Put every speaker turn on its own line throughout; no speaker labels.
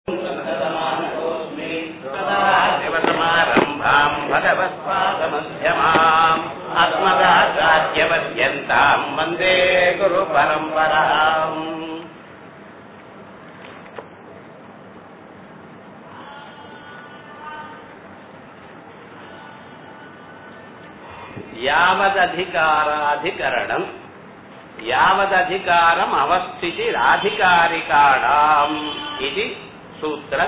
शिवसमारम्भाम् भगवत्पादमध्यमाम् अस्मदाचार्यपर्यन्ताम् वन्दे गुरुपरम्पराम् यावदधिकाराधिकरणम् यावदधिकारम् अवस्थितिराधिकारिकाणाम् इति सूत्र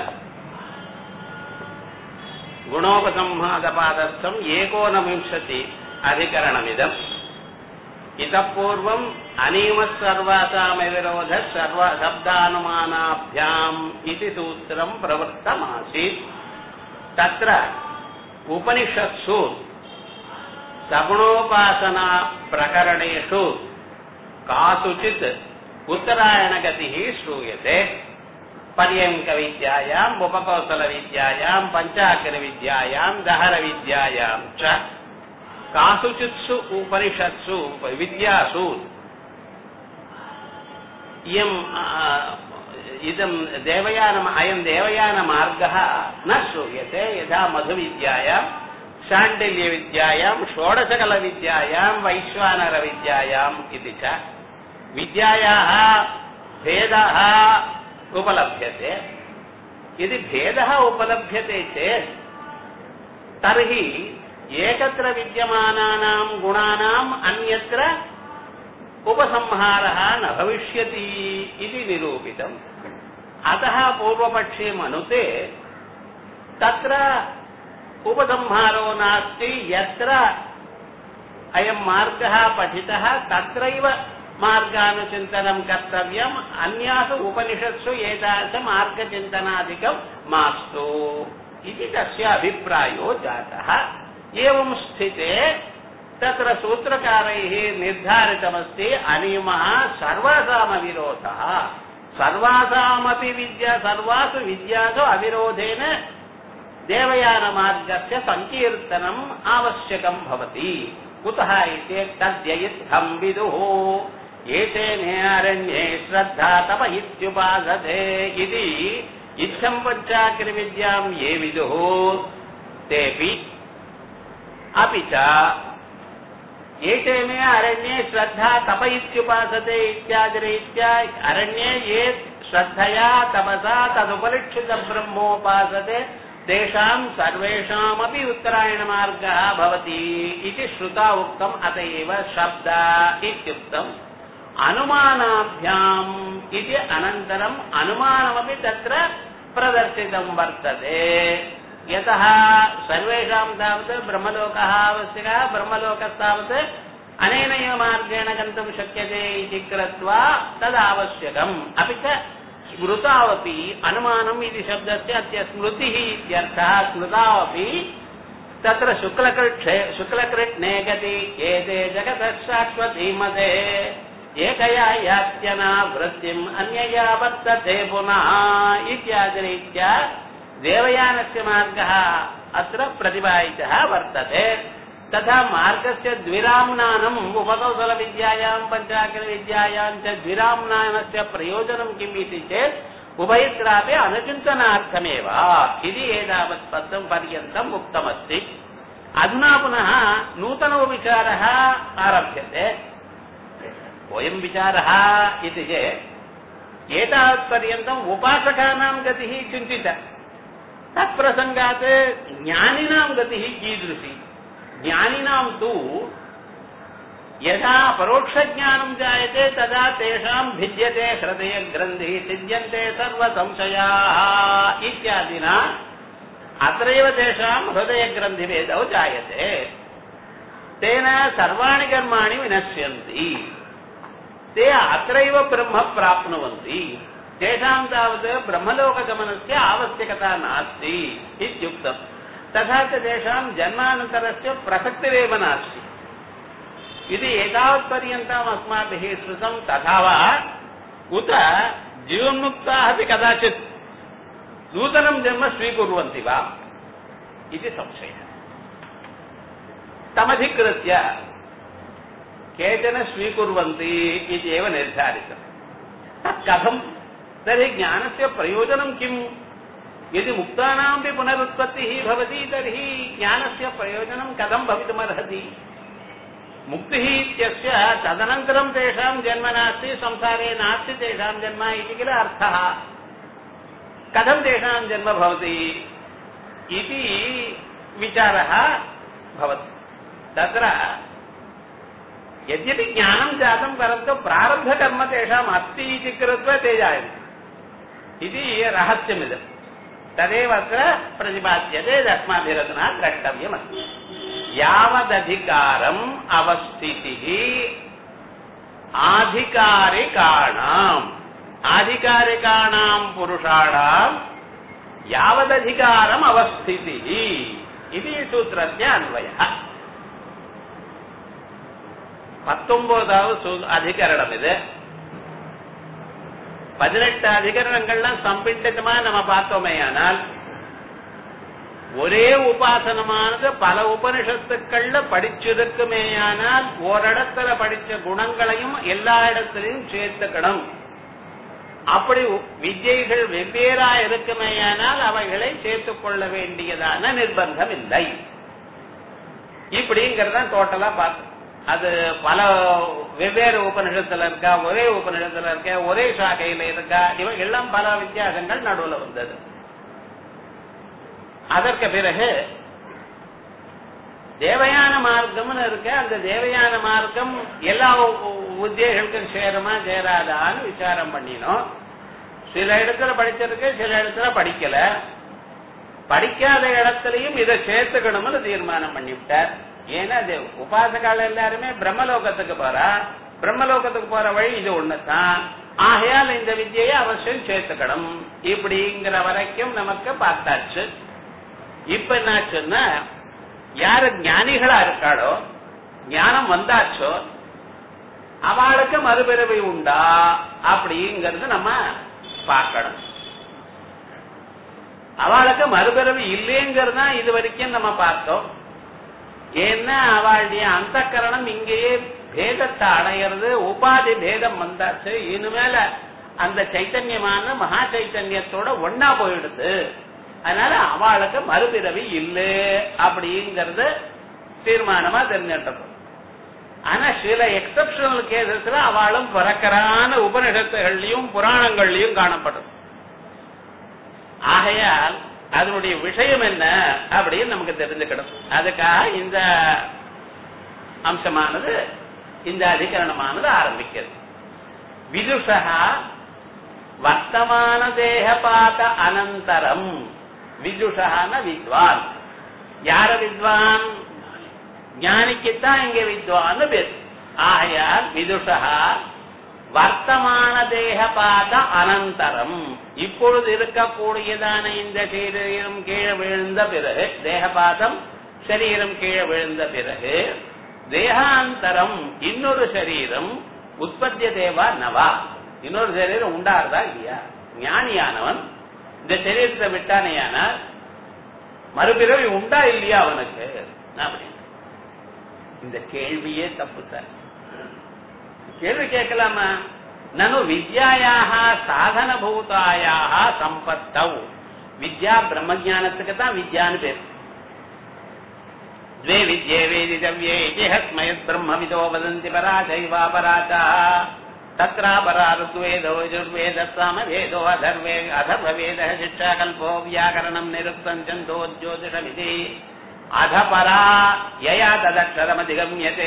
गुणोपसंहादपादस्थम् एकोनविंशति अधिकरणमिदम् इतः पूर्वम् अनियमः सर्वासामविरोधः सर्व शब्दानुमानाभ्याम् इति सूत्रम् प्रवृत्तमासीत् तत्र उपनिषत्सु सगुणोपासना प्रकरणेषु कासुचित् उत्तरायणगतिः श्रूयते पर्यङ्कविद्यायाम् उपकौशलविद्यायाम् पञ्चाक्षरविद्यायाम् दहरविद्यायाम् च कासुचित्सु उपनिषत्सु विद्यासु इयम् इदम् देवयानम् अयम् देवयानमार्गः न श्रूयते यथा मधुविद्यायाम् शाण्डिल्यविद्यायाम् षोडशकलविद्यायाम् वैश्वानरविद्यायाम् इति च विद्यायाः भेदः उपलभ्यते यदि भेदः उपलभ्यते चेत् तर्हि एकत्र विद्यमानानाम् गुणानाम् अन्यत्र उपसंहारः न भविष्यति इति निरूपितम् अतः पूर्वपक्षे मनुते तत्र उपसंहारो नास्ति यत्र अयम् मार्गः पठितः तत्रैव मार्गानुचिन्तनं कर्तव्यम् अन्यासु उपनिषत्सु एतादृशमार्गचिन्तनादिकं मास्तु इति तस्य अभिप्रायो जातः एवं स्थिते तत्र सूत्रकारैः निर्धारितमस्ति अनियमः सर्वासामविरोधः सर्वासामपि विद्या सर्वासु विद्यासु अविरोधेन देवयानमार्गस्य सङ्कीर्तनम् आवश्यकम् भवति कुतः इति तद्ययित्थम् विदुः एतेने अरण्ये श्रद्धा तप इत्युपासते इति इत्थम् पञ्चाग्रविद्याम् ये विदुः तेऽपि अपि च एतेने अरण्ये श्रद्धा तप इत्युपासते इत्यादिरीत्या अरण्ये ये श्रद्धया तपसा तदुपलक्षितब्रह्मोपासते तेषाम् सर्वेषामपि उत्तरायणमार्गः भवति इति श्रुता उक्तम् अत एव शब्द इत्युक्तम् अनुमानाभ्याम् इति अनन्तरम् अनुमानमपि तत्र प्रदर्शितं वर्तते यतः सर्वेषां तावत् ब्रह्मलोकः आवश्यकः ब्रह्मलोकस्तावत् अनेन एव मार्गेण गन्तुं शक्यते इति कृत्वा तदावश्यकम् अपि च स्मृतावपि अनुमानम् इति शब्दस्य अद्य स्मृतिः इत्यर्थः स्मृतावपि तत्र शुक्लकृक्षे शुक्लकृत् नेगति एते जगतः शाश्वतीमते एकया यात्यना वृत्तिम् अन्यया वर्तते पुनः इत्यादिरीत्या देवयानस्य मार्गः अत्र प्रतिपादितः वर्तते तथा मार्गस्य द्विराम्नानम् उपकौशलविद्यायाम् पञ्चाग्रविद्यायाम् च द्विराम्नानस्य प्रयोजनं किम् इति चेत् उभयत्रापि अनुचिन्तनार्थमेव इति एतावत् पत्रं पर्यन्तम् उक्तमस्ति अधुना पुनः नूतनो विचारः आरभ्यते कोऽयं विचारः इति चेत् एतावत्पर्यन्तम् उपासकानां गतिः चिन्तिता तत्प्रसङ्गात् ज्ञानिनां गतिः कीदृशी ज्ञानिनां तु यदा परोक्षज्ञानं जायते तदा तेषां भिद्यते हृदयग्रन्थिः सिद्ध्यन्ते सर्वसंशयाः इत्यादिना अत्रैव तेषां हृदयग्रन्थिभेदौ जायते तेन सर्वाणि कर्माणि विनश्यन्ति ते अत्रैव ब्रह्म प्राप्नुवन्ति तेषां तावत् ब्रह्मलोकगमनस्य आवश्यकता नास्ति इत्युक्तम् तथा च तेषां जन्मानन्तरस्य प्रसक्तिरेव नास्ति इति एतावत्पर्यन्तम् अस्माभिः श्रुतं तथा वा उत जीवन्मुक्ताः अपि कदाचित् नूतनं जन्म स्वीकुर्वन्ति वा इति संशयः तमधिकृत्य केचन स्वीकुर्वन्ति इति एव निर्धारितम् तत् कथम् तर्हि ज्ञानस्य प्रयोजनं किम् यदि मुक्तानामपि पुनरुत्पत्तिः भवति तर्हि ज्ञानस्य प्रयोजनं कथं भवितुमर्हति मुक्तिः इत्यस्य तदनन्तरं तेषां जन्म नास्ति संसारे नास्ति तेषां जन्म इति किल अर्थः कथं तेषां जन्म भवति इति विचारः भवति तत्र यद्यपि ज्ञानं जातं परन्तु प्रारब्धकर्म तेषाम् अस्ति इति कृत्वा ते जायन्ते इति रहस्यमिदम् तदेव अत्र प्रतिपाद्यते अस्माभिरधुना द्रष्टव्यमस्ति यावदधिकारम् अवस्थितिः आधिकारिकाणाम् आधिकारिकाणाम् पुरुषाणाम् यावदधिकारम् अवस्थितिः इति सूत्रस्य अन्वयः பத்தொன்பதாவது சூ- அதிகரணம் இது பதினெட்டு அதிகரணங்கள்லாம் சம்பிண்டமா நம்ம பார்த்தோமே ஆனால் ஒரே உபாசனமானது பல உபனிஷத்துக்கள்ல படிச்சிருக்குமேயானால் ஓரிடத்துல படிச்ச குணங்களையும் எல்லா இடத்திலையும் சேர்த்துக்கணும் அப்படி உ- வித்யைகள் வெவ்வேறா இருக்குமேயானால் அவைகளை சேர்த்துக் கொள்ள வேண்டியதான நிர்பந்தம் இல்லை இப்படிங்கிறத டோட்டலா பார்த்தோம் அது பல வெவ்வேறு உபநிஷத்துல இருக்கா ஒரே உபநிஷத்துல இருக்கா ஒரே சாகையில இருக்கா இவை எல்லாம் பல வித்தியாசங்கள் நடுவுல வந்தது அதற்கு பிறகு தேவயான மார்க்கம்னு இருக்க அந்த தேவயான மார்க்கம் எல்லா உத்தியர்களுக்கும் சேருமா சேராதான்னு விசாரம் பண்ணினோம் சில இடத்துல படிச்சிருக்கு சில இடத்துல படிக்கல படிக்காத இடத்துலயும் இதை சேர்த்துக்கணும்னு தீர்மானம் பண்ணிவிட்டார் ஏன்னா அது உபாசகால எல்லாருமே பிரம்மலோகத்துக்கு போறா பிரம்மலோகத்துக்கு போற வழி இது ஒண்ணுதான் ஆகையால் இந்த வித்தியை அவசியம் சேர்த்துக்கணும் இப்படிங்கிற வரைக்கும் நமக்கு பார்த்தாச்சு இப்ப என்னாச்சுன்னா யாரு ஞானிகளா இருக்காளோ ஞானம் வந்தாச்சோ அவளுக்கு மறுபிறவை உண்டா அப்படிங்கறது நம்ம பார்க்கணும் அவளுக்கு மறுபிறவி இல்லைங்கிறது தான் இது வரைக்கும் நம்ம பார்த்தோம் ஏன்னா அவளுடைய அந்த கரணம் இங்கேயே பேதத்தை அடையிறது உபாதி பேதம் வந்தாச்சு இனிமேல அந்த சைத்தன்யமான மகா சைத்தன்யத்தோட ஒன்னா போயிடுது அதனால அவளுக்கு மறுபிறவி இல்லை அப்படிங்கறது தீர்மானமா தெரிஞ்சிட்டோம் ஆனா சில எக்ஸப்ஷனல் கேசஸ்ல அவளும் பிறக்கரான உபநிஷத்துகள்லயும் புராணங்கள்லயும் காணப்படும் ஆகையால் அதனுடைய விஷயம் என்ன அப்படின்னு நமக்கு தெரிஞ்சுக்கணும் அதுக்காக இந்த அம்சமானது இந்த அதிகரணமானது ஆரம்பிக்கிறது விதுஷா வர்த்தமான தேகபாத அனந்தரம் விதுஷான வித்வான் யார வித்வான் ஞானிக்குத்தான் இங்க வித்வான் பேர் ஆகையால் விதுஷா வர்த்தமான தேகபாத அனந்தரம் இப்பொழுது இருக்கக்கூடியதான இந்த சரீரம் கீழே விழுந்த பிறகு தேகபாதம் சரீரம் கீழே விழுந்த பிறகு தேகாந்தரம் இன்னொரு சரீரம் உற்பத்திய தேவா நவா இன்னொரு சரீரம் உண்டாருதா இல்லையா ஞானியானவன் இந்த சரீரத்தை விட்டானேயானால் மறுபிறவி உண்டா இல்லையா அவனுக்கு அப்படின்னு இந்த கேள்வியே தப்பு சார் கேள்வி கேட்கலாமா நனு வித்யாயாக சாதனபூதாயாக சம்பத்தவ் வித்யா பிரம்மஜானத்துக்கு தான் வித்யான்னு பேர் द्वे विद्ये वेदितव्ये इति हस्मयत् ब्रह्मविदो वदन्ति परा चैवा पराचा तत्रापरा ऋग्वेदो यजुर्वेदः सामवेदो अधर्वे अधर्ववेदः शिक्षाकल्पो व्याकरणम् निरुक्तम् छन्दो ज्योतिषमिति अध परा यया तदक्षरमधिगम्यते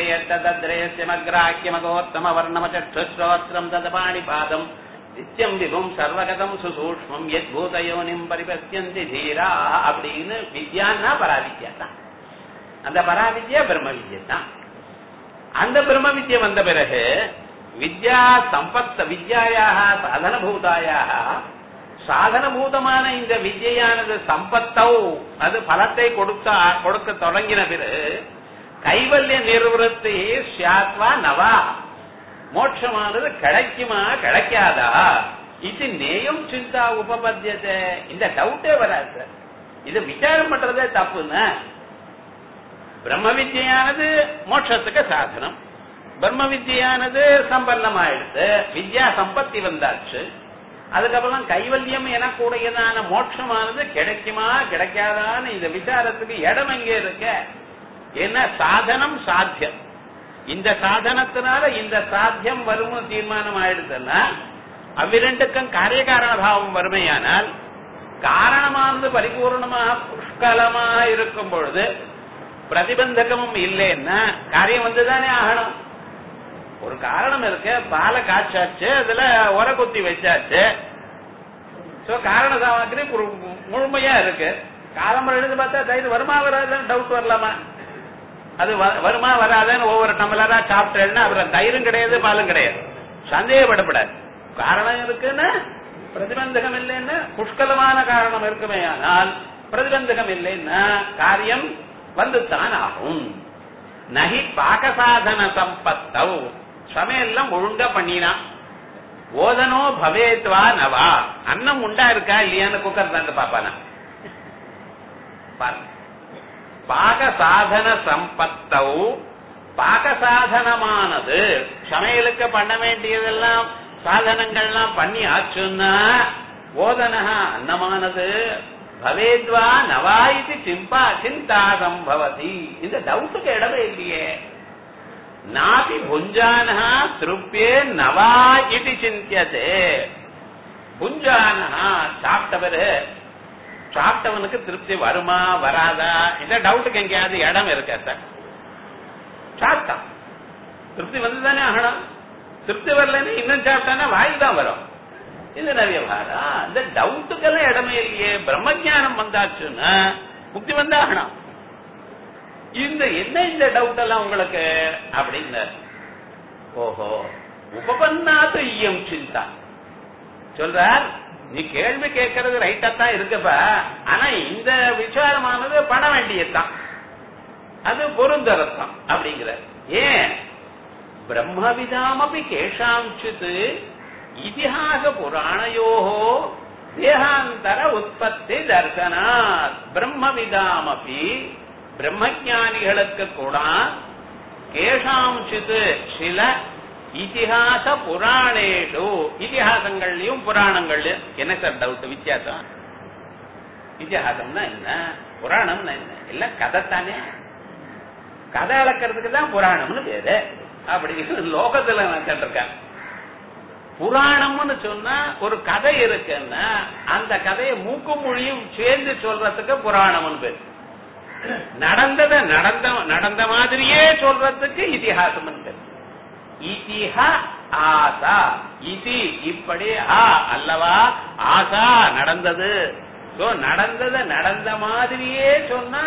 यत्तदद्रयस्यमग्राह्यमगोत्तमवर्णमचक्षुश्रोत्रम् तदपाणिपादम् நித்தியம் விபும் சர்வகதம் சுசூக்மம் எத் பூதயோனிம் பரிபத்தியந்தி தீரா அப்படின்னு வித்யான்னா பராவித்யா தான் அந்த பராவித்யா பிரம்ம வித்யா தான் அந்த பிரம்ம வித்யா வந்த பிறகு வித்யா சம்பத்த வித்யாயாக சாதனபூதாயாக சாதனபூதமான இந்த வித்யானது சம்பத்தோ அது பலத்தை கொடுக்க கொடுக்க தொடங்கின பிறகு கைவல்ய நிர்வத்தி சியாத்வா நவா மோட்சமானது கிடைக்குமா கிடைக்காதா இது நேயம் சிந்தா உபபத்தியத்தை இந்த டவுட்டே வராது சார் இது விசாரம் பண்றதே தப்புன்னு பிரம்ம வித்யானது மோட்சத்துக்கு சாதனம் பிரம்ம வித்யானது சம்பன்னமாயிடுது வித்யா சம்பத்தி வந்தாச்சு அதுக்கப்புறம் கைவல்யம் எனக்கூடியதான மோட்சமானது கிடைக்குமா கிடைக்காதான்னு இந்த விசாரத்துக்கு இடம் எங்கே இருக்க என்ன சாதனம் சாத்தியம் இந்த சாதனத்தினால இந்த சாத்தியம் வரும்னு தீர்மானம் ஆயிடுதுன்னா அவ்விரண்டுக்கும் காரியகாரண பாவம் வறுமையானால் காரணமானது பரிபூர்ணமாக புஷ்கலமாக இருக்கும் பொழுது பிரதிபந்தகமும் இல்லைன்னா காரியம் வந்துதானே ஆகணும் ஒரு காரணம் இருக்கு பாலை காய்ச்சாச்சு அதுல உர குத்தி வச்சாச்சு சோ காரண சாமக்கிரி ஒரு முழுமையா இருக்கு காலம்பரம் எழுந்து பார்த்தா தயிர் வருமா வராதுன்னு டவுட் வரலாமா அது வ- வருமா வராதுன்னு ஒவ்வொரு டம்ளரா சாப்பிட்டேன்னா அப்புறம் தயிரும் கிடையாது பாலும் கிடையாது சந்தேகப்படப்படாது காரணம் இருக்குன்னா பிரதிபந்தகம் இல்லைன்னா புஷ்கலமான காரணம் இருக்குமே ஆனால் பிரதிபந்தகம் இல்லைன்னா காரியம் வந்துத்தான் ஆகும் நகி பாகசாதன சம்பத்தவ் சமையல்லாம் ஒழுங்கா பண்ணினான் ஓதனோ பவேத்வா நவா அன்னம் உண்டா இருக்கா இல்லையான்னு குக்கர் தாண்டு பாப்பானா பாருங்க பாக சாதன சம்பத்தௌ பாக சாதனமானது சமையலுக்கு பண்ண வேண்டியதெல்லாம் சாதனங்கள்லாம் பண்ணி ஆச்சுன்னா ஓதனஹா அன்னமானது பவேத்வா நவா இது சிம்பா சிந்தா சம்பவதி இந்த டவுட்டுக்கு இடமே இல்லையே நாபி புஞ்சானஹா திருப்தியே நவா இது சிந்தியதே புஞ்சானஹா சாப்பிட்டவரு சாப்பிட்டவனுக்கு திருப்தி வருமா வராதா இந்த டவுட்டுக்கு எங்கேயாவது இடம் இருக்கா சார் சாப்பிட்டான் திருப்தி வந்து தானே ஆகணும் திருப்தி வரலன்னு இன்னும் சாப்பிட்டானா வாய் தான் வரும் இது நிறைய வாரா இந்த டவுட்டுக்கெல்லாம் இடமே இல்லையே பிரம்மஜானம் வந்தாச்சுன்னா முக்தி வந்தாகணும் இந்த என்ன இந்த டவுட் எல்லாம் உங்களுக்கு அப்படின்னு ஓஹோ உபபன்னாத்து ஐயம் சிந்தா சொல்றார் நீ கேள்வி கேட்கறது ரைட்டா தான் இருக்குப்பா ஆனா இந்த விசாரமானது பண்ண வேண்டியதுதான் அது பொருந்தரத்தான் அப்படிங்கிற ஏன் பிரம்மவிதாமபி கேஷாஞ்சித் இதிகாச புராணயோஹோ தேகாந்தர உற்பத்தி தர்சனாத் பிரம்மவிதாமபி பிரம்மஜானிகளுக்கு கூட கேஷாஞ்சித் சில இதிகாச புராணேஷு இதிகாசங்கள்லயும் புராணங்கள்லயும் என்ன சார் டவுட் வித்தியாசம் இதிகாசம்னா என்ன புராணம்னா என்ன எல்லாம் கதை தானே கதை அளக்கிறதுக்கு தான் புராணம்னு பேரு அப்படி லோகத்துல நான் கேட்டிருக்கேன் புராணம்னு சொன்னா ஒரு கதை இருக்குன்னா அந்த கதையை மூக்கும் மொழியும் சேர்ந்து சொல்றதுக்கு புராணம்னு பேரு நடந்தத நடந்த நடந்த மாதிரியே சொல்றதுக்கு இதிகாசம் பேரு இதிஹ ஆசா இதி இப்படி ஆ அல்லவா ஆசா நடந்தது சோ நடந்தத நடந்த மாதிரியே சொன்னா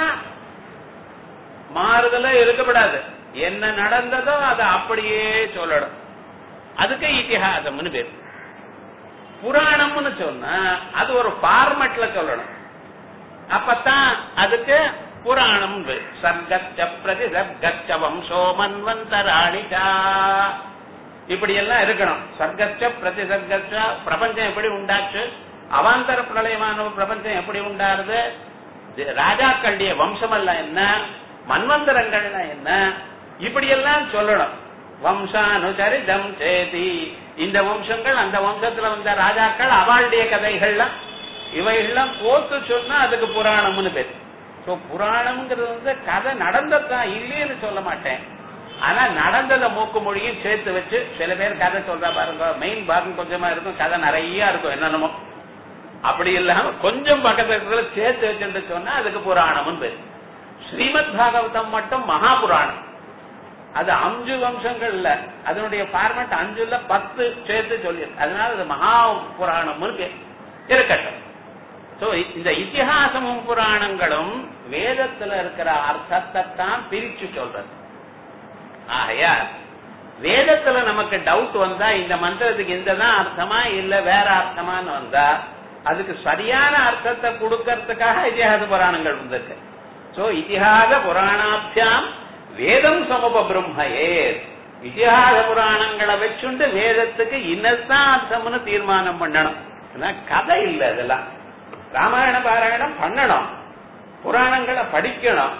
மாறுதல இருக்கப்படாது என்ன நடந்ததோ அதை அப்படியே சொல்லணும் அதுக்கு இத்திஹாசம்னு பேர் புராணம்னு சொன்னா அது ஒரு ஃபார்மட்ல சொல்லணும் அப்பதான் அதுக்கு புராணம் பேர் சர்க்கச்ச பிரதி சர்க்கச்ச வம்சோ மன்வந்தராணிச்சா இப்படி எல்லாம் இருக்கணும் சர்க்கச்ச பிரதி சர்க்கச்ச பிரபஞ்சம் எப்படி உண்டாச்சு அவாந்தர பிரளயமான ஒரு பிரபஞ்சம் எப்படி உண்டாருது இது ராஜாக்களுடைய வம்சம் எல்லாம் என்ன மன்வந்தரங்கள்னா என்ன இப்படி எல்லாம் சொல்லணும் வம்சானுசரிதம் சேதி இந்த வம்சங்கள் அந்த வம்சத்துல வந்த ராஜாக்கள் அவளுடைய கதைகள்லாம் இவைகள்லாம் கோத்து சொன்னா அதுக்கு புராணம்னு பேரு சோ புராணம்ங்கிறது வந்து கதை நடந்ததுதான் இல்லைன்னு சொல்ல மாட்டேன் ஆனா நடந்தத மூக்கு மொழியும் சேர்த்து வச்சு சில பேர் கதை சொல்றா பாருங்க மெயின் பாகம் கொஞ்சமா இருக்கும் கதை நிறைய இருக்கும் என்னென்னமோ அப்படி இல்லாம கொஞ்சம் பக்கத்துல சேர்த்து வச்சுட்டு சொன்னா அதுக்கு புராணம்னு பேரு ஸ்ரீமத் பாகவதம் மட்டும் மகா புராணம் அது அஞ்சு வம்சங்கள்ல அதனுடைய ஃபார்மட் அஞ்சுல பத்து சேர்த்து சொல்லி அதனால அது மகா புராணம்னு பேர் இருக்கட்டும் சோ இந்த இத்திஹாசமும் புராணங்களும் வேதத்துல இருக்கிற அர்த்தத்தை தான் பிரிச்சு சொல்றது ஆகையா வேதத்துல நமக்கு டவுட் வந்தா இந்த மந்திரத்துக்கு இந்ததான் அர்த்தமா இல்ல வேற அர்த்தமான்னு வந்தா அதுக்கு சரியான அர்த்தத்தை கொடுக்கறதுக்காக இதிகாச புராணங்கள் வந்திருக்கு சோ இதிகாச புராணாபியாம் வேதம் சமப பிரம்மையே இதிகாச புராணங்களை வச்சுண்டு வேதத்துக்கு இன்னதான் அர்த்தம்னு தீர்மானம் பண்ணணும் ஆனா கதை இல்ல இதெல்லாம் ராமாயண பாராயணம் பண்ணணும் புராணங்களை படிக்கணும்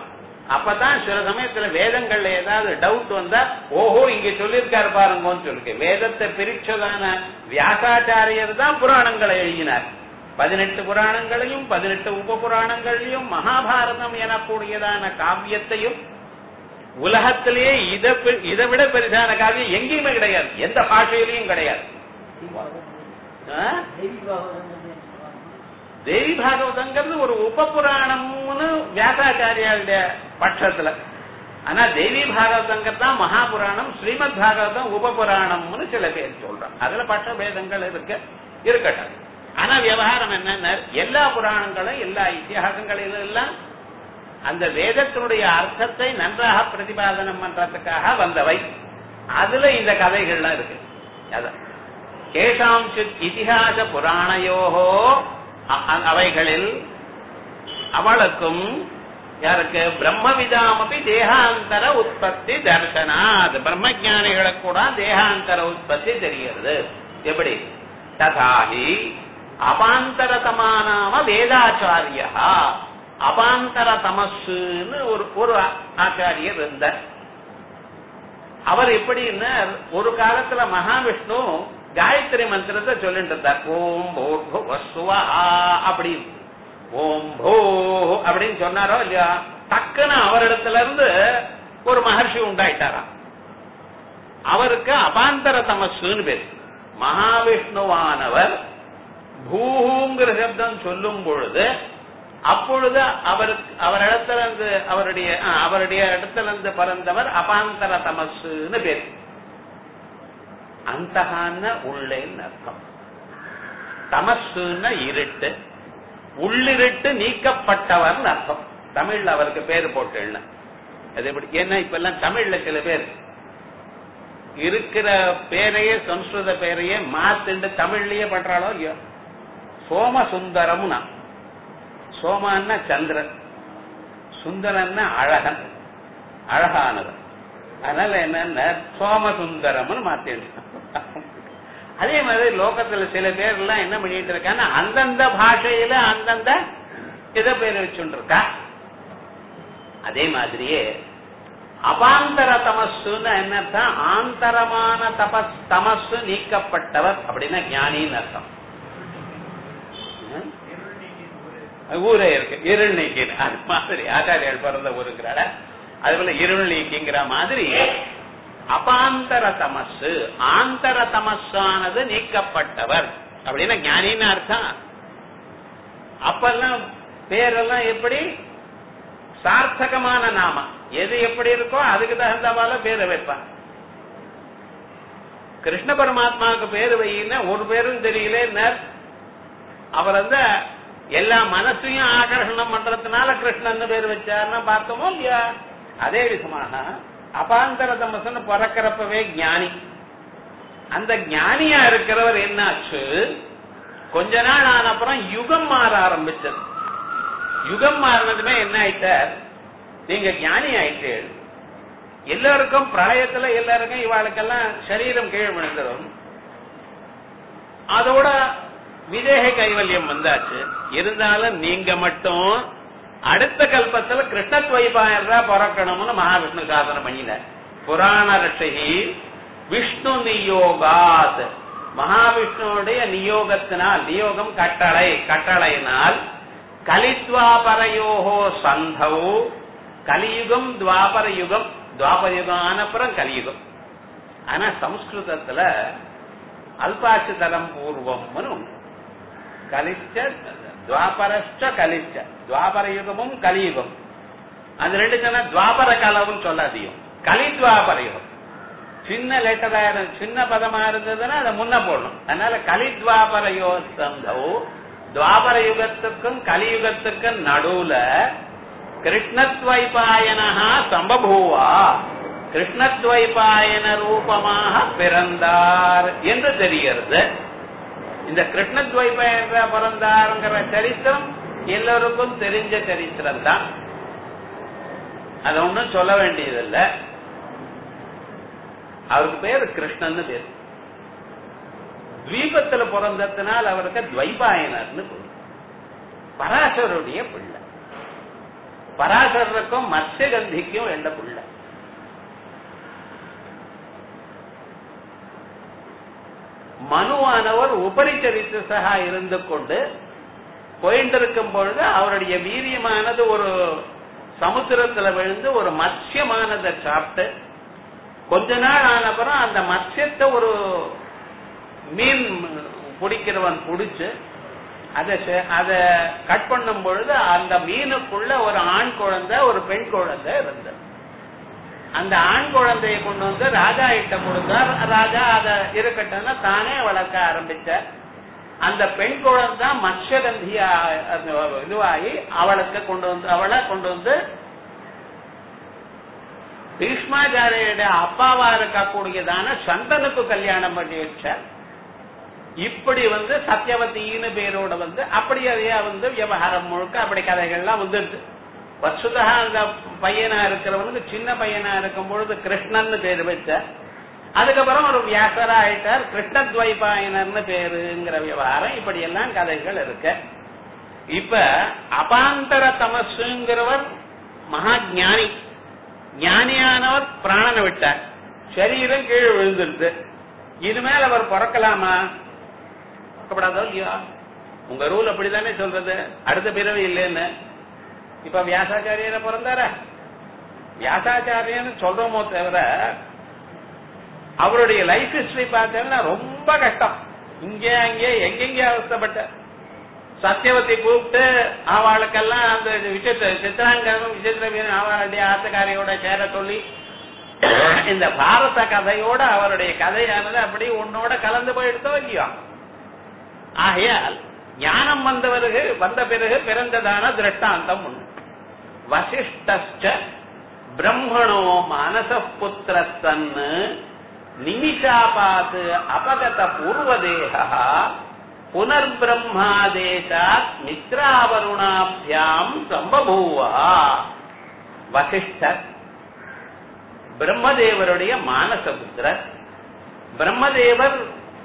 அப்பதான் சில சமயத்துல வேதங்கள்ல ஏதாவது டவுட் வந்தா ஓஹோ இங்க சொல்லியிருக்காரு பாருங்கன்னு சொல்லிருக்கு வேதத்தை பிரிச்சதான வியாசாச்சாரியர் தான் புராணங்களை எழுதினார் பதினெட்டு புராணங்களையும் பதினெட்டு உப புராணங்களையும் மகாபாரதம் எனக்கூடியதான காவியத்தையும் உலகத்திலேயே இதை பெ- இதை விட பெரிதான காவியம் எங்கேயுமே கிடையாது எந்த பாஷையிலையும் கிடையாது ஆ? தேவி பாகவதங்கிறது ஒரு உப புராணம்னு வியாசாச்சாரியாருடைய பட்சத்துல ஆனா தேவி பாகவதங்கிறது தான் மகாபுராணம் ஸ்ரீமத் பாகவதம் உப புராணம்னு சில பேர் சொல்றாங்க அதுல பட்ச பேதங்கள் இருக்கு இருக்கட்டும் ஆனா விவகாரம் என்னன்னா எல்லா புராணங்களும் எல்லா இத்தியாசங்களிலும் எல்லாம் அந்த வேதத்தினுடைய அர்த்தத்தை நன்றாக பிரதிபாதனம் பண்றதுக்காக வந்தவை அதுல இந்த கதைகள்லாம் இருக்கு அதான் கேஷாம்சித் இதிகாச புராணையோகோ அ- அ- அவைகளில் அவளுக்கும் யாருக்கு பிரம்மவிதாமபி தேகாந்தர உற்பத்தி தர்சனாத் பிரம்மஜானிகளுக்கு கூட தேகாந்தர உற்பத்தி தெரிகிறது எப்படி ததாஹி அபாந்தரதமானாம வேதாச்சாரியா அபாந்தர தமசுன்னு ஒரு ஒரு ஆச்சாரியர் இருந்தார் அவர் எப்படின்னா ஒரு காலத்துல மகாவிஷ்ணு காயத்ரி மந்திரத்தை சொல்லிட்டு இருந்தார் ஓம் பூர்பு வசுவா அப்படின்னு ஓம் பூ அப்படின்னு சொன்னாரோ இல்லையா டக்குன்னு அவரிடத்துல இருந்து ஒரு மகர்ஷி உண்டாயிட்டாராம் அவருக்கு அபாந்தர தமசுன்னு பேர் மகாவிஷ்ணுவானவர் பூங்கிற சப்தம் சொல்லும் பொழுது அப்பொழுது அவருக்கு அவரிடத்துல இருந்து அவருடைய ஆ, அவருடைய இடத்துல இருந்து பிறந்தவர் அபாந்தர தமசுன்னு பேர் அந்தகான உள்ளேன்னு அர்த்தம் தமசுன்னா இருட்டு உள்ளிருட்டு நீக்கப்பட்டவர்னு அர்த்தம் தமிழ்ல அவருக்கு பேர் போட்டு அது எப்படி ஏன்னா இப்ப எல்லாம் தமிழ்ல சில பேர் இருக்கிற பேரையே சம்ஸ்கிருத பேரையே மாத்துண்டு தமிழ்லயே பண்றாளோ இல்லையோ சோமசுந்தரம்னா சோமான்னா சந்திரன் சுந்தரன்னா அழகன் அழகானவன் அதனால என்னன்னா சோமசுந்தரம்னு மாத்திடு அதே மாதிரி லோகத்துல சில பேர் எல்லாம் என்ன பண்ணிட்டு இருக்கான்னா அந்தந்த பாஷையில அந்தந்த இத பேர் வச்சுட்டு இருக்கா அதே மாதிரியே அபாந்தர தமசுன்னு என்ன அர்த்தம் ஆந்தரமான தபஸ் தமசு நீக்கப்பட்டவர் அப்படின்னா ஞானின்னு அர்த்தம் ம்? ஊரே இருக்கு இருள் நீக்கி அது மாதிரி ஆச்சாரியால் பிறந்த ஊருங்கிறாட அதுபோல இருள் நீக்கிங்கிற மாதிரி அபாந்தர தமசு ஆந்தர தமசானது நீக்கப்பட்டவர் அப்படின்னா ஞானின்னு அர்த்தம் அப்பெல்லாம் பேரெல்லாம் எப்படி சார்த்தகமான நாம எது எப்படி இருக்கோ அதுக்கு தகுந்தவால பேரை வைப்பான் கிருஷ்ண பரமாத்மாவுக்கு பேரு வையின்னா ஒரு பேரும் தெரியல அவர் வந்து எல்லா மனசையும் ஆகர்ஷணம் பண்றதுனால கிருஷ்ணன் பேர் வச்சாருன்னா பார்த்தோமோ இல்லையா அதே விதமாக அபாந்தர தமசன்னு பிறக்கிறப்பவே ஞானி அந்த ஞானியா இருக்கிறவர் என்னாச்சு கொஞ்ச நாள் ஆன அப்புறம் யுகம் மாற ஆரம்பிச்சது யுகம் மாறினதுமே என்ன ஆயிட்டார் நீங்க ஞானி ஆயிட்டு எல்லாருக்கும் பிரளயத்துல எல்லாருக்கும் இவாளுக்கெல்லாம் சரீரம் கீழ் விழுந்துடும் அதோட விதேக கைவல்யம் வந்தாச்சு இருந்தாலும் நீங்க மட்டும் அடுத்த கல்பத்துல கிருஷ்ணத்வைபாயரா பிறக்கணும்னு மகாவிஷ்ணு சாதனை பண்ணினார் புராண ரட்சகி விஷ்ணு நியோகாத் மகாவிஷ்ணுடைய நியோகத்தினால் நியோகம் கட்டளை கட்டளையினால் கலித்வாபரயோகோ சந்தௌ கலியுகம் துவாபர யுகம் துவாபர யுகம் ஆனப்புறம் கலியுகம் ஆனா சம்ஸ்கிருதத்துல அல்பாட்சதரம் பூர்வம்னு உண்டு. கலிச்ச துவாபரஷ்ட கலிச்ச துவாபர யுகமும் கலியுகம் அது ரெண்டு சொன்னா துவாபர காலம்னு சொல்லாதியும் கலி துவாபர யுகம் சின்ன லெட்டரா இரு- சின்ன பதமா இருந்ததுன்னா அதை முன்ன போடணும் அதனால கலித்வாபர யோசந்தோ துவாபர யுகத்துக்கும் கலியுகத்துக்கும் நடுவுல கிருஷ்ணத்வைபாயனா சம்பபூவா கிருஷ்ணத்வைபாயன ரூபமாக பிறந்தார் என்று தெரிகிறது இந்த கிருஷ்ணத்வைபாயன பிறந்தாருங்கிற சரித்திரம் எல்லோருக்கும் தெரிஞ்ச சரித்திரம் தான் அதை ஒன்றும் சொல்ல வேண்டியதில்லை அவருக்கு பேரு கிருஷ்ணன்னு பேரு தீபத்துல பிறந்ததுனால் அவருக்கு துவைபாயனர்னு பேரு. பராசருடைய பிள்ளை பராசரருக்கும் மத்ஸ்யகந்திக்கும் எந்த புள்ள மனுவானவர் உபரிச்சரித்து சகா இருந்து கொண்டு போயின்றிருக்கும் பொழுது அவருடைய வீரியமானது ஒரு சமுத்திரத்துல விழுந்து ஒரு மத்ஸ்யமானதை சாப்பிட்டு கொஞ்ச நாள் ஆனப்புறம் அந்த மத்ஸ்யத்தை ஒரு மீன் பிடிக்கிறவன் பிடிச்சு அதை அத கட் பண்ணும் பொழுது அந்த மீனுக்குள்ள ஒரு ஆண் குழந்தை ஒரு பெண் குழந்தை இருந்தது அந்த ஆண் குழந்தையை கொண்டு வந்து ராஜா கிட்ட கொடுத்தார் ராஜா அத இருக்கட்டும்னா தானே வளர்க்க ஆரம்பிச்சார் அந்த பெண் குழந்தை மத்ஸ்யகந்தியா இதுவாகி அவளுக்கு கொண்டு வந்து அவளை கொண்டு வந்து பீஷ்மாச்சாரியுடைய அப்பாவா இருக்கக்கூடியதான சந்தனுக்கு கல்யாணம் பண்ணி வச்சார் இப்படி வந்து சத்தியவதின்னு பேரோட வந்து அப்படி அதையா வந்து விவகாரம் முழுக்க அப்படி கதைகள்லாம் வந்துடுது வசுதா அந்த பையனா இருக்கிறவனுக்கு சின்ன பையனா இருக்கும் பொழுது கிருஷ்ணன் பேர் வச்ச அதுக்கப்புறம் ஒரு வியாசரா ஆயிட்டார் கிருஷ்ணத்வைபாயனர்னு பேருங்கிற விவகாரம் இப்படி எல்லாம் கதைகள் இருக்கு இப்ப அபாந்தர தமசுங்கிறவர் மகா ஞானி ஞானியானவர் பிராணனை விட்டார் சரீரம் கீழே விழுந்துருது இனிமேல் அவர் பிறக்கலாமா பிறக்கப்படாதோ இல்லையா உங்க ரூல் அப்படித்தானே சொல்றது அடுத்த பிறவி இல்லைன்னு இப்ப வியாசாச்சாரியரை பிறந்தார வியாசாச்சாரியன்னு சொல்றோமோ தவிர அவருடைய லைஃப் ஹிஸ்டரி பார்த்தேன்னா ரொம்ப கஷ்டம் இங்கே அங்கே எங்கெங்கே அவஸ்தப்பட்ட சத்தியவதி கூப்பிட்டு அவளுக்கெல்லாம் அந்த விசித்திர சித்திராங்கனும் விசித்திர அவளுடைய ஆத்தக்காரியோட சேர சொல்லி இந்த பாரத கதையோட அவருடைய கதையானது அப்படி உன்னோட கலந்து போயிடுதோ இல்லையோ ஆகையால் ஞானம் வந்தவருக்கு வந்த பிறகு பிறந்ததான திருஷ்டாந்தம் உண்டு வசிஷ்ட பிரம்மணோ மானச புத்திரத்தன்னு நிமிஷாபாத் அபகத பூர்வதேகா புனர்பிரம்மாதேசாத் மித்ராவருணாபியாம் சம்பபூவா வசிஷ்டர் பிரம்மதேவருடைய மானசபுத்திரர் பிரம்மதேவர்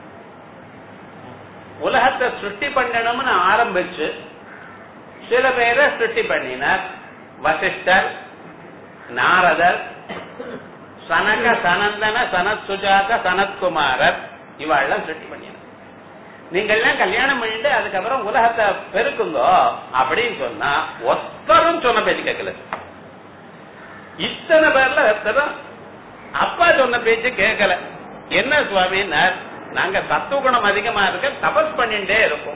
உலகத்தை சிருஷ்டி பண்ணணும்னு ஆரம்பிச்சு சில பேரை சிருஷ்டி பண்ணினார் வசிஷ்டர் நாரதர் சனக சனந்தன சனத் சுஜாத சனத்குமாரர் இவாள்லாம் சிருஷ்டி பண்ணினார் நீங்கள்லாம் கல்யாணம் பண்ணிட்டு அதுக்கப்புறம் உலகத்தை பெருக்குங்கோ அப்படின்னு சொன்னா ஒத்தரும் சொன்ன பேச்சு கேட்கல இத்தனை பேர்ல ஒருத்தரும் அப்பா சொன்ன பேச்சு கேட்கல என்ன சுவாமின்னார் நாங்க சத்துவகுணம் அதிகமா இருக்க தபஸ் பண்ணிட்டே இருக்கோம்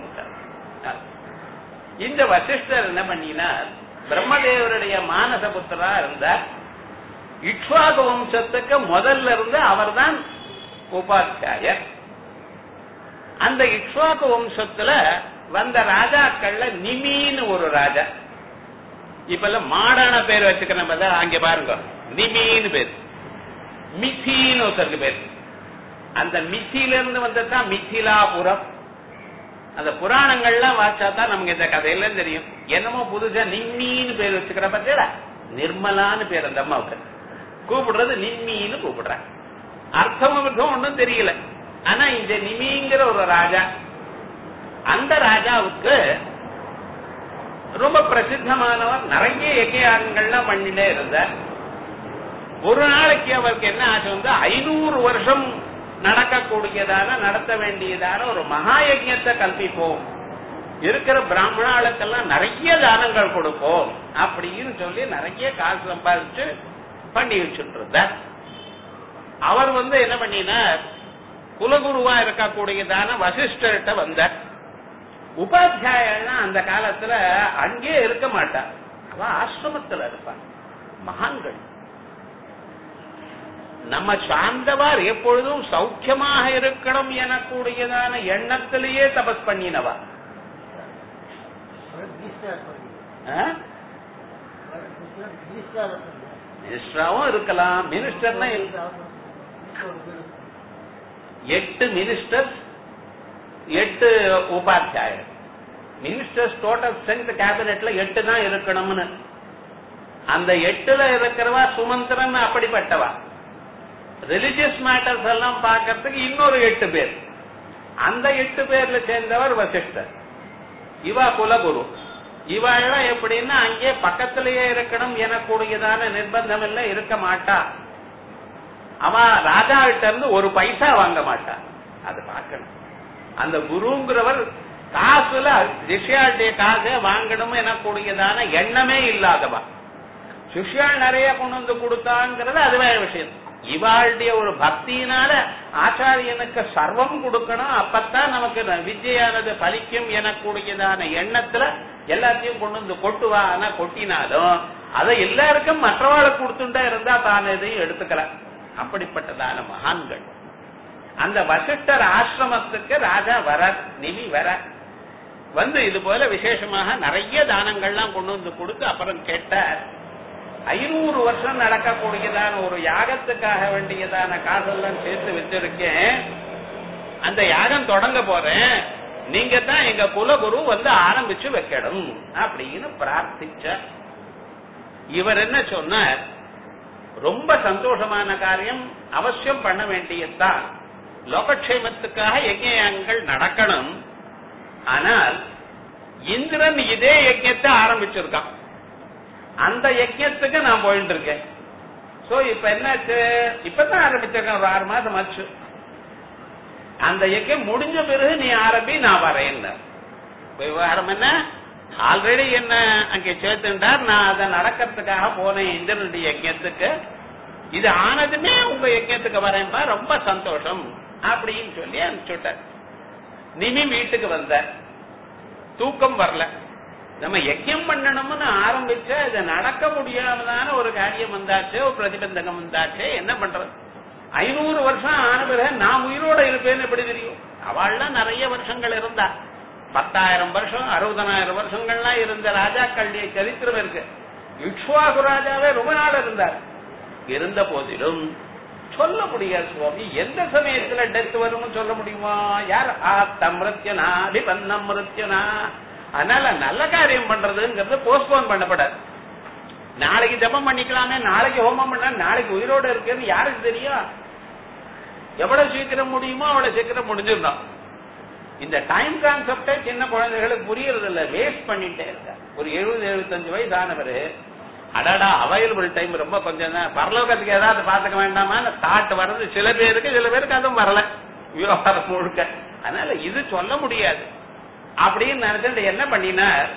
இந்த வசிஷ்டர் என்ன பண்ணினார் பிரம்மதேவருடைய மானச புத்திரா இருந்தார் இக்ஷ்வாக வம்சத்துக்கு முதல்ல இருந்து அவர்தான் உபாத்தியாயர் அந்த இக்ஷ்வாக்கு வம்சத்துல வந்த ராஜாக்கள்ல நிமின்னு ஒரு ராஜா இப்ப எல்லாம் மாடான பேர் வச்சுக்கிறேன் பார்த்தா அங்க பாருங்க நிமின்னு பேர் மித்தின்னு ஒருத்தருக்கு பேர் அந்த மித்தியில இருந்து வந்ததுதான் மிथिलाபுரம் அந்த புராணங்கள்லாம் வாச்சா தான் நமக்கு இந்த கதையெல்லாம் தெரியும் என்னமோ புதுசா நிம்மின்னு பேர் வச்சுக்கிற பத்தியா நிர்மலான்னு பேர் அந்த அம்மாவுக்கு கூப்பிடுறது நிம்மின்னு கூப்பிடுறேன் அர்த்தமும் அர்த்தம் ஒன்றும் தெரியல ஆனா இந்த நிமிங்கிற ஒரு ராஜா அந்த ராஜாவுக்கு ரொம்ப பிரசித்தமானவர் நிறைய யஜ்யாகங்கள்லாம் பண்ணிட்டே இருந்தார் ஒரு நாளைக்கு அவருக்கு என்ன ஆசை வந்து ஐநூறு வருஷம் நடக்கக்கூடியதான நடத்த வேண்டியதான ஒரு மகா யஜ்யத்தை கல்பிப்போம் இருக்கிற பிராமணாளுக்கெல்லாம் நிறைய தானங்கள் கொடுப்போம் அப்படின்னு சொல்லி நிறைய காசு சம்பாதிச்சு பண்ணி வச்சுட்டு இருந்தார் அவர் வந்து என்ன பண்ணினார் குலகுருவா இருக்கக்கூடியதான வசிஷ்டர்கிட்ட வந்தார் உபாத்தியாயன்னா அந்த காலத்துல அங்கே இருக்க மாட்டார் அவ ஆசிரமத்துல இருப்பார் மகான்கள் நம்ம சார்ந்தவர் எப்பொழுதும் சௌக்கியமாக இருக்கணும் எனக்கூடியதான எண்ணத்திலேயே தபஸ் பண்ணினவா மினிஸ்டராவும் இருக்கலாம் மினிஸ்டர்னா எட்டு மினிஸ்டர் எட்டு உபாத்தியாயர் மினிஸ்டர்ஸ் டோட்டல் ஸ்ட்ரென்த் கேபினெட்ல எட்டு தான் இருக்கணும்னு அந்த எட்டுல இருக்கிறவா சுமந்திரன் அப்படிப்பட்டவா ரிலிஜியஸ் மேட்டர்ஸ் எல்லாம் பார்க்கறதுக்கு இன்னொரு எட்டு பேர் அந்த எட்டு பேர்ல சேர்ந்தவர் வசிஷ்டர் இவா குலகுரு இவாளெல்லாம் எப்படின்னா அங்கே பக்கத்திலேயே இருக்கணும் எனக்கூடியதான நிர்பந்தம் எல்லாம் இருக்க மாட்டா அவ ராஜா கிட்ட இருந்து ஒரு பைசா வாங்க மாட்டா அது பார்க்கணும் அந்த குருங்கிறவர் காசுல சிஷ்யாளுடைய காசை வாங்கணும் எனக்கூடியதான எண்ணமே இல்லாதவா சிஷ்யாள் நிறைய கொண்டு வந்து கொடுத்தாங்கிறது அது வேற விஷயம் இவாளுடைய ஒரு பக்தியினால ஆச்சாரியனுக்கு சர்வம் கொடுக்கணும் அப்பத்தான் நமக்கு வித்யானது பலிக்கும் எனக்கூடியதான எண்ணத்துல எல்லாத்தையும் கொண்டு வந்து கொட்டுவா ஆனா கொட்டினாலும் அதை எல்லாருக்கும் மற்றவாளுக்கு கொடுத்துட்டா இருந்தா தான் எதையும் எடுத்துக்கல அப்படிப்பட்டதான மகான்கள் அந்த வசிஷ்டர் ஆசிரமத்துக்கு ராஜா வர நிமி வர வந்து இது போல விசேஷமாக நிறைய தானங்கள்லாம் கொண்டு வந்து கொடுத்து அப்புறம் கேட்டார் ஐநூறு வருஷம் நடக்கக்கூடியதான ஒரு யாகத்துக்காக வேண்டியதான காசெல்லாம் சேர்த்து வச்சிருக்கேன் அந்த யாகம் தொடங்க போறேன் நீங்க தான் எங்க குலகுரு வந்து ஆரம்பிச்சு வைக்கணும் அப்படின்னு பிரார்த்திச்ச இவர் என்ன சொன்னார் ரொம்ப சந்தோஷமான காரியம் அவசியம் பண்ண வேண்டியதுதான் லோகக்ஷேமத்துக்காக யஜ்யங்கள் நடக்கணும் ஆனால் இந்திரன் இதே யஜ்யத்தை ஆரம்பிச்சிருக்கான் அந்த யஜ்யத்துக்கு நான் போயிட்டு இருக்கேன் சோ இப்ப என்னாச்சு இப்பதான் ஆரம்பிச்சிருக்கேன் ஒரு ஆறு மாசம் ஆச்சு அந்த யஜ்யம் முடிஞ்ச பிறகு நீ ஆரம்பி நான் வரேன் விவகாரம் என்ன ஆல்ரெடி என்ன அங்கே சேர்த்துட்டார் நான் அதை நடக்கிறதுக்காக போனேன் இந்திரனுடைய யஜ்யத்துக்கு இது ஆனதுமே உங்க யஜ்யத்துக்கு வரேன்பா ரொம்ப சந்தோஷம் அப்படின்னு சொல்லி அனுப்பிச்சுட்டார் நிமி வீட்டுக்கு வந்த தூக்கம் வரல நம்ம யஜ்யம் பண்ணணும்னு ஆரம்பிச்ச இது நடக்க முடியாமதான ஒரு காரியம் வந்தாச்சு ஒரு பிரதிபந்தகம் வந்தாச்சு என்ன பண்றது ஐநூறு வருஷம் ஆன பிறகு நான் உயிரோட இருப்பேன்னு எப்படி தெரியும் அவள்லாம் நிறைய வருஷங்கள் இருந்தா பத்தாயிரம் வருஷம் அறுபதனாயிரம் வருஷங்கள்லாம் இருந்த ராஜாக்களுடைய சரித்திரம் இருக்கு இக்ஷ்வாகு ராஜாவே ரொம்ப நாள் இருந்தார் இருந்த போதிலும் சொல்ல முடியாது சுவாமி எந்த சமயத்துல டெத் வரும்னு சொல்ல முடியுமா யார் ஆத்த மிருத்யனா அபிபன்னம் மிருத்யனா அதனால நல்ல காரியம் பண்றதுங்கிறது போஸ்ட்போன் பண்ணப்படாது நாளைக்கு ஜபம் பண்ணிக்கலாமே நாளைக்கு ஹோமம் பண்ண நாளைக்கு உயிரோட இருக்குன்னு யாருக்கு தெரியும் எவ்வளவு சீக்கிரம் முடியுமோ அவ்வளவு சீக்கிரம் முடிஞ்சிருந்தோம் இந்த டைம் கான்செப்டே சின்ன குழந்தைகளுக்கு புரியறது இல்ல வேஸ்ட் பண்ணிட்டே இருக்க ஒரு எழுபது எழுபத்தஞ்சு வயசு ஆனவர் அடாடா அவைலபிள் டைம் ரொம்ப கொஞ்சம் தான் பரலோகத்துக்கு ஏதாவது பாத்துக்க வேண்டாமா தாட் வர்றது சில பேருக்கு சில பேருக்கு அதுவும் வரல விவகாரம் முழுக்க அதனால இது சொல்ல முடியாது அப்படின்னு நினைச்சிட்டு என்ன பண்ணினார்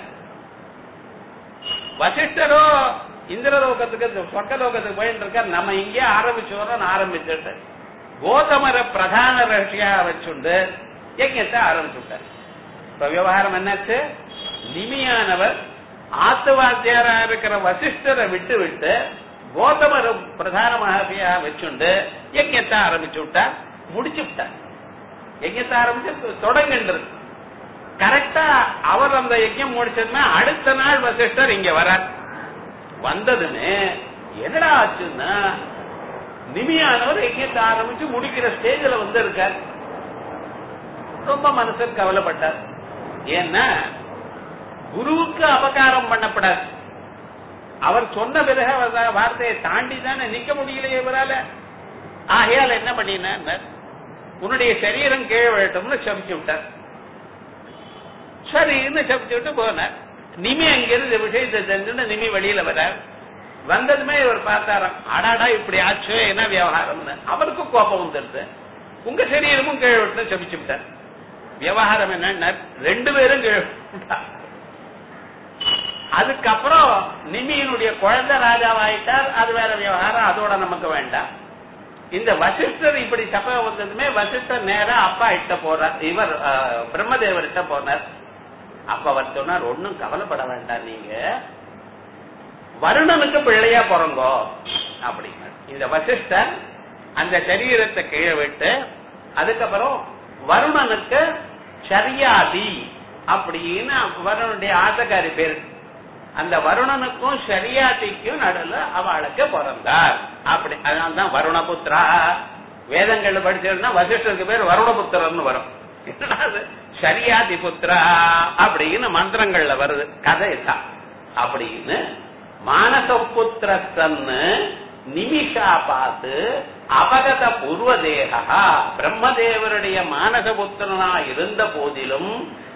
வசிஷ்டரோ இந்திரலோகத்துக்கு சொர்க்கலோகத்துக்கு போயிட்டு இருக்கார் நம்ம இங்கே ஆரம்பிச்சு வரோம் ஆரம்பிச்சுட்டு கோதமர பிரதான ரஷ்யா வச்சுண்டு யஜ்யத்தை ஆரம்பிச்சுட்டார் இப்ப விவகாரம் என்னாச்சு நிமியானவர் ஆத்துவாத்தியாரா இருக்கிற வசிஷ்டரை விட்டு விட்டு கோதமர பிரதான மகாபியா வச்சுண்டு யஜ்யத்தை ஆரம்பிச்சு விட்டார் முடிச்சு விட்டார் யஜ்யத்தை ஆரம்பிச்சு தொடங்கின்றது கரெக்டா அவர் அந்த யஜ்யம் முடிச்சதுன்னா அடுத்த நாள் வசிஷ்டர் இங்க வரார் வந்ததுன்னு என்னடா ஆச்சுன்னா நிமியானவர் யஜ்யத்தை ஆரம்பிச்சு முடிக்கிற ஸ்டேஜ்ல வந்து இருக்கார் ரொம்ப மனசர் கவலைப்பட்டார் ஏன்னா குருவுக்கு அபகாரம் பண்ணப்படாது அவர் சொன்ன பிறகு அவர் வார்த்தையை தாண்டி தானே நிக்க முடியலையே இவரால ஆகையால் என்ன பண்ணினார் உன்னுடைய சரீரம் கீழே விழட்டும்னு சபிச்சு விட்டார் சரின்னு சபிச்சு விட்டு போனார் நிமி அங்கிருந்து விஷயத்தை தெரிஞ்சுட்டு நிமி வெளியில வரார் வந்ததுமே இவர் பார்த்தாராம் அடாடா இப்படி ஆச்சு என்ன விவகாரம்னு அவருக்கு கோபம் வந்துருது உங்க சரீரமும் கீழே விட்டு சபிச்சு விட்டார் விவகாரம் என்ன ரெண்டு பேரும் கீழே விட்டார் அதுக்கப்புறம் நிமியினுடைய குழந்தை ராஜாவாயிட்டார் அது வேற விவகாரம் அதோட நமக்கு வேண்டாம் இந்த வசிஷ்டர் இப்படி சபை வந்ததுமே வசிஷ்டர் நேரா அப்பா இட்ட போறார் இவர் பிரம்மதேவர்கிட்ட போனார் அப்ப அவர் சொன்னார் ஒன்னும் கவலைப்பட வேண்டாம் நீங்க வருணனுக்கு பிள்ளையா பிறங்கோ அப்படின்னார் இந்த வசிஷ்டர் அந்த சரீரத்தை கீழே விட்டு அதுக்கப்புறம் வருணனுக்கு சரியாதி அப்படின்னு வருணனுடைய ஆசக்காரி பேரு அந்த வருணனுக்கும் ஷரியாத்திக்கும் நடுல அவளுக்கு பிறந்தார் அப்படி அதனால்தான் வருணபுத்திரா வேதங்கள்ல படிச்சிருந்தா வசிஷ்டருக்கு பேர் வருணபுத்திரர்னு வரும் ஷரியாதி புத்திரா அப்படின்னு மந்திரங்கள்ல வருது கதை தான் அப்படின்னு மானசபுத்திரன்னு நிமிஷா பார்த்து அபகத பூர்வதேகா பிரம்மதேவருடைய மானசபுத்திரனா இருந்த போதிலும்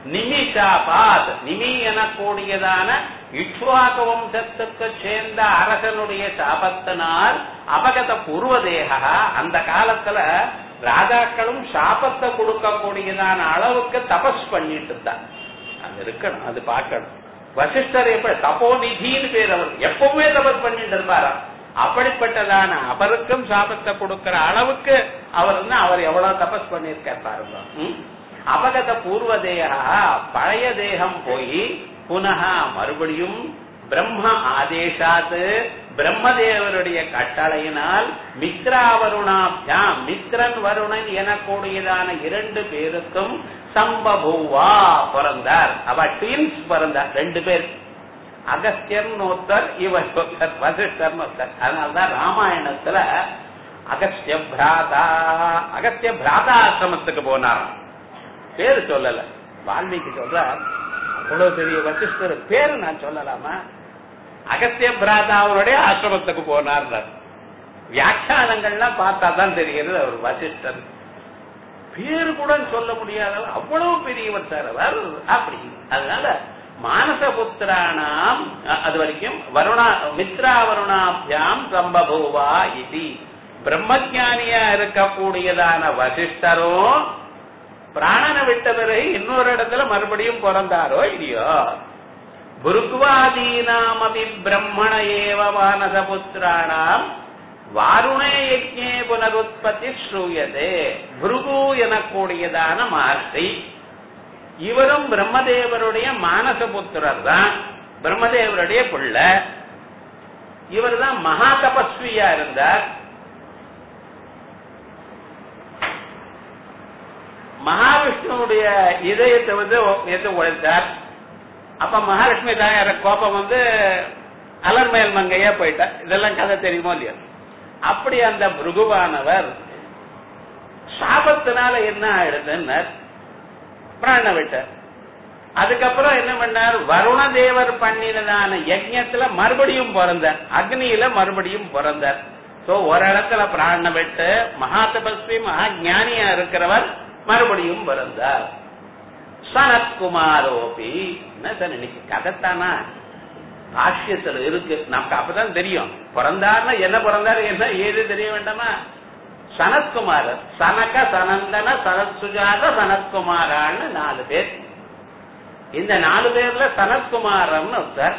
நிமிஷாபாத் நிமி எனக்கூடியதான இக்ஷ்வாக வம்சத்துக்கு சேர்ந்த அரசனுடைய சாபத்தினால் அபகத பூர்வதேகா அந்த காலத்துல ராஜாக்களும் சாபத்தை கொடுக்கக்கூடியதான அளவுக்கு தபஸ் பண்ணிட்டு இருந்தார் அது இருக்கணும் அது பார்க்கணும் வசிஷ்டர் எப்படி தபோநிதின்னு பேர் அவர் எப்பவுமே தபஸ் பண்ணிட்டு இருப்பாராம் அப்படிப்பட்டதான அவருக்கும் சாபத்தை கொடுக்கிற அளவுக்கு அவர் வந்து அவர் எவ்வளவு தபஸ் பண்ணியிருக்கார் பாருங்க ம்? அபகத பூர்வ தேகா பழைய தேகம் போய் புனக மறுபடியும் பிரம்ம ஆதேசாத்து பிரம்மதேவருடைய கட்டளையினால் மித்ராவருணாபியாம் மித்ரன் வருணன் எனக்கூடியதான இரண்டு பேருக்கும் சம்பபூவா பிறந்தார் அவ ட்வின்ஸ் பிறந்தார் ரெண்டு பேர் அகஸ்தியர் ஒருத்தர் இவர் ஒருத்தர் வசிஷ்டர் ஒருத்தர் அதனாலதான் ராமாயணத்துல அகஸ்திய பிராதா அகஸ்திய பிராதா ஆசிரமத்துக்கு போனாராம் பேரு சொல்லல வால்மீகி சொல்றார் அவ்வளவு பெரிய வசிஷ்டர் பேரு நான் சொல்லலாமா அகஸ்திய பிராதா அவருடைய ஆசிரமத்துக்கு போனார் வியாக்கியானங்கள்லாம் பார்த்தா தான் தெரிகிறது அவர் வசிஷ்டர் பேரு கூட சொல்ல முடியாத அவ்வளவு பெரியவர் சார் அவர் அப்படி அதனால மானசபுத்திரானாம் அ- அது வரைக்கும் வருணா மித்ரா வருணாபியாம் சம்பபூவா இது பிரம்மஜானியா இருக்கக்கூடியதான வசிஷ்டரும் பிராணனை விட்ட பிறகு இன்னொரு இடத்துல மறுபடியும் பிறந்தாரோ இல்லையோ புருகுவாதீனாமபி பிரம்மண ஏவ மானசபுத்திரானாம் வாருணே யஜ்ஞே புனருத்பத்தி ஸ்ரூயதே புருகு எனக்கூடியதான மகர்ஷி இவரும் பிரம்மதேவருடைய மானசபுத்திரர் தான் பிரம்மதேவருடைய பிள்ளை இவர் தான் மகா தபஸ்வியா இருந்தார் மகாவிஷ்ணுவுடைய இதயத்தை வந்து நேற்று உழைத்தார் அப்ப மகாலட்சுமி தாயார கோபம் வந்து அலர்மேல் மங்கையா போயிட்டா இதெல்லாம் கதை தெரியுமோ இல்லையா அப்படி அந்த பிருகுவானவர் சாபத்தினால என்ன ஆயிடுதுன்னு பிராண விட்டார் அதுக்கப்புறம் என்ன பண்ணார் வருண தேவர் பண்ணினதான யஜ்ஞத்துல மறுபடியும் பிறந்தார் அக்னியில மறுபடியும் பிறந்தார் சோ ஒரு இடத்துல பிராண விட்டு மகா தபஸ்வி மகா ஞானியா இருக்கிறவர் மறுபடியும் பிறந்தார் சனத்குமாரோபி என்ன சார் இன்னைக்கு கதைத்தானா பாஷ்யத்துல இருக்கு நமக்கு அப்பதான் தெரியும் பிறந்தார்னா என்ன பிறந்தாரு என்ன ஏது தெரிய வேண்டாமா சனத்குமாரர் சனக சனந்தன சனத் சுஜாத சனத்குமாரான்னு நாலு பேர் இந்த நாலு பேர்ல சனத்குமாரன் ஒருத்தர்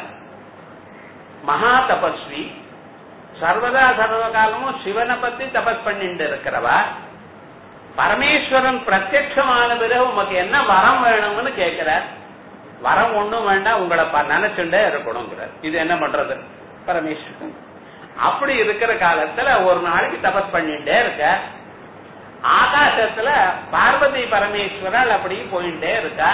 மகா தபஸ்வி சர்வதா சர்வகாலமும் சிவனை பத்தி தபஸ் பண்ணிட்டு இருக்கிறவா பரமேஸ்வரன் பிரத்யட்சமான பிறகு உமக்கு என்ன வரம் வேணும்னு கேட்கிறார் வரம் ஒண்ணும் வேண்டாம் உங்களை ப- நினைச்சுட்டே இருக்கணுங்கிறார் இது என்ன பண்றது பரமேஸ்வரன் அப்படி இருக்கிற காலத்துல ஒரு நாளைக்கு தபஸ் பண்ணிட்டே இருக்க ஆகாசத்துல பார்வதி பரமேஸ்வரன் அப்படி போயிட்டே இருக்கா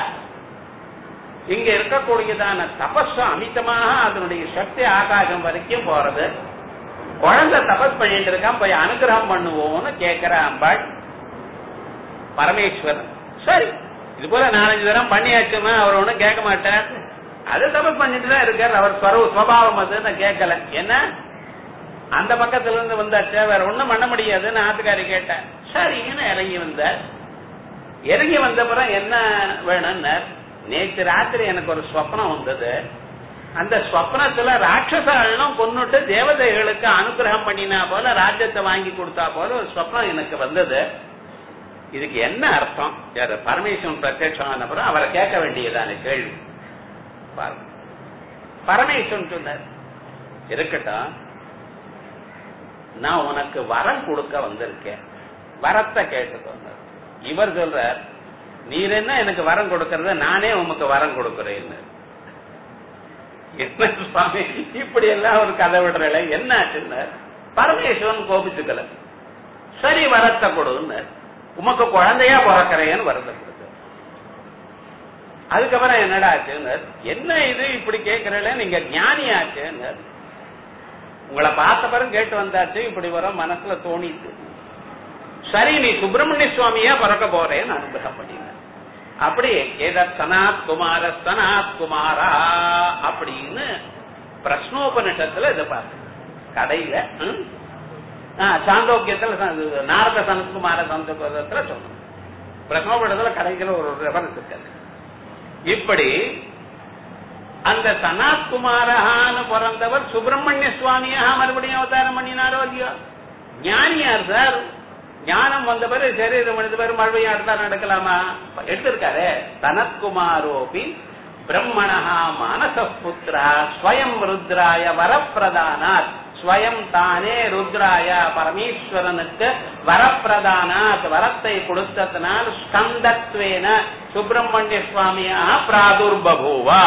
இங்க இருக்கக்கூடியதான தபஸ் அமிதமாக அதனுடைய சக்தி ஆகாசம் வரைக்கும் போறது குழந்தை தபஸ் பண்ணிட்டு இருக்கான் போய் அனுகிரகம் பண்ணுவோம்னு கேட்கிற அம்பாள் பரமேஸ்வரன் சரி இது போல நாலஞ்சு தரம் பண்ணியாச்சுமா அவர் ஒண்ணும் கேட்க மாட்டார் அது தபஸ் பண்ணிட்டு தான் இருக்கார் அவர் ஸ்வரூ சுவாவம் அது நான் கேட்கல என்ன அந்த பக்கத்துல இருந்து வந்தாச்சு வேற ஒண்ணும் பண்ண முடியாதுன்னு ஆத்துக்காரி கேட்டேன் சரின்னு இறங்கி வந்தார் இறங்கி வந்த பிறகு என்ன வேணும்னார் நேற்று ராத்திரி எனக்கு ஒரு ஸ்வப்னம் வந்தது அந்த ஸ்வப்னத்துல ராட்சசாலும் கொன்னுட்டு தேவதைகளுக்கு அனுகிரகம் பண்ணினா போல ராஜ்யத்தை வாங்கி கொடுத்தா போல ஒரு ஸ்வப்னம் எனக்கு வந்தது இதுக்கு என்ன அர்த்தம் யாரு பரமேஸ்வரன் பிரத்யட்சமான பிறகு அவரை கேட்க வேண்டியதான கேள்வி பாருங்க பரமேஸ்வரன் சொன்னார் இருக்கட்டும் நான் உனக்கு வரம் கொடுக்க வந்திருக்கேன் வரத்தை கேட்டுக்கோங்க இவர் சொல்றார் நீர் என்ன எனக்கு வரம் கொடுக்கறத நானே உமக்கு வரம் கொடுக்கிறேன்னு என்ன சுவாமி இப்படி எல்லாம் ஒரு கதை விடுறல என்ன ஆச்சுன்னு பரமேஸ்வரன் கோபிச்சுக்கல சரி வரத்தை கொடுன்னு உமக்கு குழந்தையா பிறக்கிறேன்னு வரத்தை கொடுத்து அதுக்கப்புறம் என்னடா ஆச்சுன்னு என்ன இது இப்படி கேட்கறல நீங்க ஞானி ஆச்சுன்னு உங்களை பார்த்த பிறகு கேட்டு வந்தாச்சு இப்படி வர மனசுல தோணிச்சு சரி நீ சுப்பிரமணிய சுவாமியா பிறக்க போறேன்னு அனுகிரகம் பண்ணின அப்படி ஏதத் சனாத் குமார சனாத் குமாரா அப்படின்னு பிரஷ்னோபனிஷத்துல இதை பார்த்து கடையில ம்? ஆ, சாந்தோக்கியத்துல ச- நாரத சனத்குமார சந்தோகத்துல சொல்லணும் பிரஷ்னோபனிஷத்துல கடைசியில ஒரு ரெஃபரன்ஸ் இருக்காது இப்படி அந்த சனாத்குமாரஹான்னு பிறந்தவர் சுப்பிரமணிய சுவாமியாக மறுபடியும் அவதாரம் பண்ணினாரோ இல்லையோ ஞானியார் சார் ஞானம் வந்த பிறகு சரீரம் வந்த பிறகு மறுபடியும் அடுத்தா நடக்கலாமா எடுத்திருக்காரு சனத்குமாரோபி பிரம்மணஹா மானச புத்திரா ஸ்வயம் ருத்ராய வரப்பிரதானாத் ஸ்வயம் தானே ருத்ராய பரமேஸ்வரனுக்கு வரப்பிரதானாத் வரத்தை கொடுத்ததனால் ஸ்கந்தத்வேன சுப்பிரமணிய சுவாமியாக பிராதுர்பூவா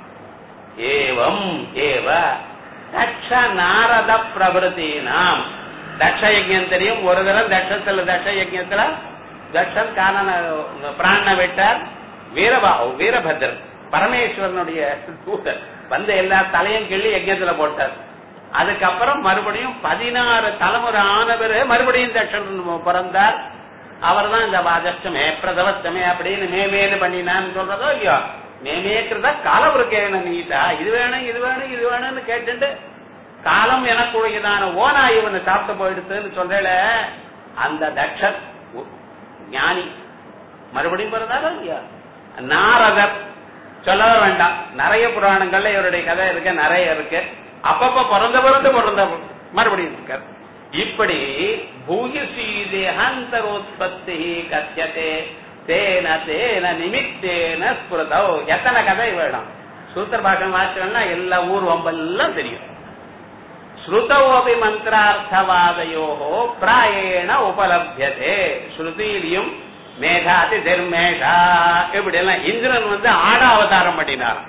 ஏவம் ஏவ தட்ச நாரத பிரபுத்தீனாம் தட்ச யஜ்யம் தெரியும் ஒரு தரம் தட்சத்துல தட்ச யஜ்யத்துல தட்சன் காணன பிராண விட்டார் வீரபா வீரபத்ரன் பரமேஸ்வரனுடைய தூதர் வந்து எல்லா தலையும் கிள்ளி யஜ்யத்துல போட்டார் அதுக்கப்புறம் மறுபடியும் பதினாறு தலைமுறை ஆனவர் மறுபடியும் தட்சன் பிறந்தார் அவர் தான் இந்த வாஜஸ்டமே பிரதவஸ்டமே அப்படின்னு மேமேனு பண்ணினான்னு சொல்றதோ இல்லையோ மேமேக்கிறத காலம் இருக்கேன நீட்டா இது வேணும் இது வேணும் இது வேணும்னு கேட்டுட்டு காலம் எனக்குரியதான ஓனா இவனை சாப்பிட்டு போயிடுதுன்னு சொல்றேல அந்த தட்சன் ஞானி மறுபடியும் பிறந்தாரோ இல்லையா நாரதர் சொல்லவே வேண்டாம் நிறைய புராணங்கள்ல இவருடைய கதை இருக்கு நிறைய இருக்கு அப்பப்ப பிறந்த பிறந்து பிறந்த மறுபடியும் இருக்கார் இப்படி பூயசி தேகாந்தரோத்பத்தி கத்தியதே தேன தேன நிமித்தேன ஸ்புரதோ எத்தனை கதை வேணும் சூத்திர பாகம் வாசகம்னா எல்லா ஊர் வம்பெல்லாம் தெரியும் ஸ்ருதோபி மந்திரார்த்தவாதையோ பிராயேண உபலபியதே ஸ்ருதியிலையும் மேகாதி திருமேஷா இப்படி எல்லாம் இந்திரன் வந்து ஆட அவதாரம் பண்ணினார்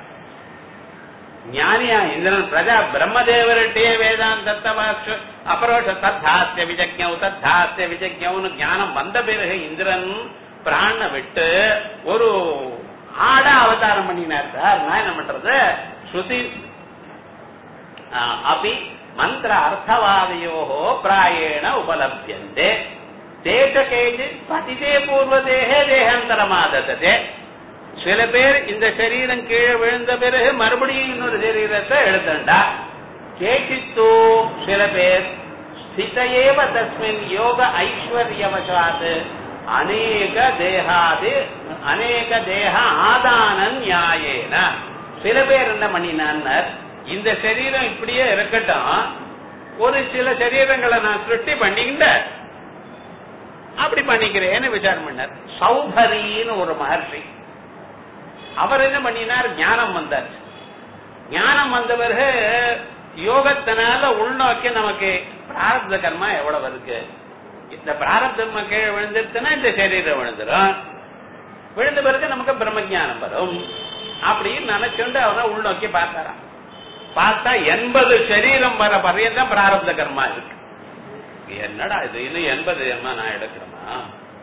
ஞானியா இந்திரன் பிரஜா பிரம்மதேவர்கிட்டே வேதாந்தத்த வாக்கு அபரோஷ தத்தாஸ்ய விஜக்ஞவு தத்தாஸ்ய விஜக்ஞவுன்னு ஞானம் வந்த பிறகு இந்திரன் பிராண விட்டு ஒரு ஆட அவதாரம் பண்ணினார் சார் நான் என்ன பண்றது ஸ்ருதி அப்படி மந்திர அர்த்தவாதையோ பிராயேண உபலபியந்தே தேச கேஜித் பதிதே பூர்வதேகே தேகாந்தரமாததே சில பேர் இந்த சரீரம் கீழே விழுந்த பிறகு மறுபடியும் இன்னொரு சரீரத்தை எழுதண்டா கேட்டித்தோ சில பேர் ஸ்திதேவ தஸ்மின் யோக ஐஸ்வர்யவசாத் அநேக தேகாது அநேக தேக ஆதான நியாயேன சில பேர் என்ன பண்ணினார் இந்த சரீரம் இப்படியே இருக்கட்டும் ஒரு சில சரீரங்களை நான் சிருஷ்டி பண்ணிக்கிட்ட அப்படி பண்ணிக்கிறேன்னு விசாரம் பண்ணார் சௌபரின்னு ஒரு மகர்ஷி அவர் என்ன பண்ணினார் ஞானம் வந்தார் ஞானம் வந்த பிறகு யோகத்தினால உள்நோக்கி நமக்கு பிராரப்த கர்மா எவ்வளவு இருக்கு இந்த பிராரப்த கீழே விழுந்துருச்சுன்னா இந்த சரீரம் விழுந்துரும் விழுந்த பிறகு நமக்கு பிரம்ம ஞானம் வரும் அப்படின்னு நினைச்சுண்டு அவரை உள்நோக்கி பார்த்தாராம் பார்த்தா எண்பது சரீரம் வர பர்யந்தான் பிராரப்த கர்மா இருக்கு என்னடா இது இன்னும் எண்பது ஜென்மா நான் எடுக்கிறேமா